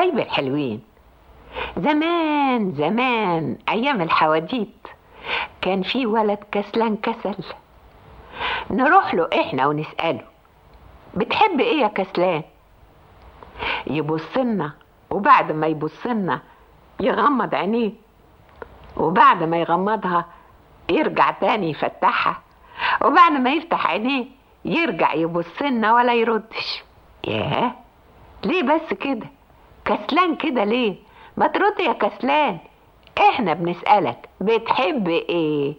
حبايبي الحلوين زمان زمان أيام الحواديت كان في ولد كسلان كسل نروح له إحنا ونسأله بتحب إيه يا كسلان يبصلنا وبعد ما يبصلنا يغمض عينيه وبعد ما يغمضها يرجع تاني يفتحها وبعد ما يفتح عينيه يرجع يبصلنا ولا يردش ياه ليه بس كده كسلان كده ليه ما ترد يا كسلان احنا بنسألك بتحب ايه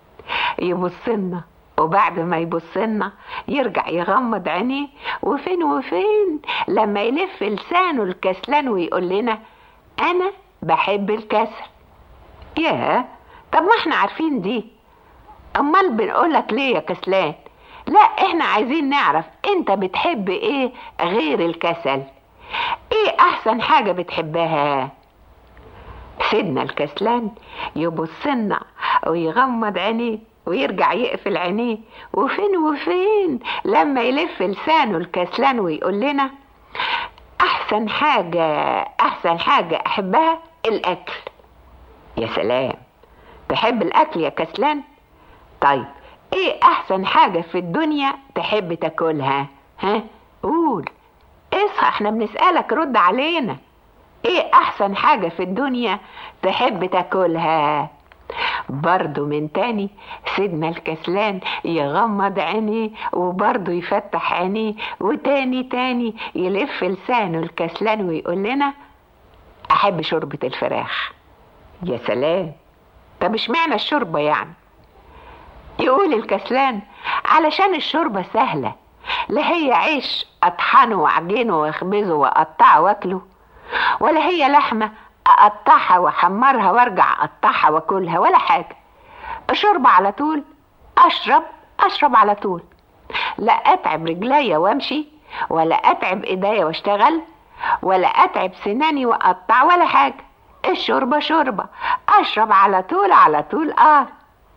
يبصلنا وبعد ما يبصلنا يرجع يغمض عينيه وفين وفين لما يلف لسانه الكسلان ويقول لنا انا بحب الكسل ياه طب ما احنا عارفين دي امال بنقولك ليه يا كسلان لا احنا عايزين نعرف انت بتحب ايه غير الكسل ايه احسن حاجة بتحبها سيدنا الكسلان يبصلنا ويغمض عينيه ويرجع يقفل عينيه وفين وفين لما يلف لسانه الكسلان ويقول لنا احسن حاجة احسن حاجة احبها الاكل يا سلام تحب الاكل يا كسلان طيب ايه احسن حاجة في الدنيا تحب تاكلها ها قول اصحى احنا بنسألك رد علينا ايه احسن حاجة في الدنيا تحب تاكلها برضو من تاني سيدنا الكسلان يغمض عينيه وبرضو يفتح عينيه وتاني تاني يلف لسانه الكسلان ويقول لنا احب شوربة الفراخ يا سلام طب اشمعنى الشوربة يعني يقول الكسلان علشان الشوربة سهلة لا هي عيش اطحنه واعجنه واخبزه واقطعه واكله ولا هي لحمة اقطعها واحمرها وارجع اقطعها واكلها ولا حاجة الشوربة على طول اشرب اشرب على طول لا اتعب رجليا وامشي ولا اتعب ايديا واشتغل ولا اتعب سناني واقطع ولا حاجة الشوربة شوربة اشرب على طول على طول اه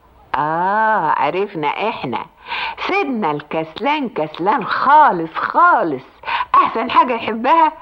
آه عرفنا إحنا سيدنا الكسلان كسلان خالص خالص أحسن حاجة يحبها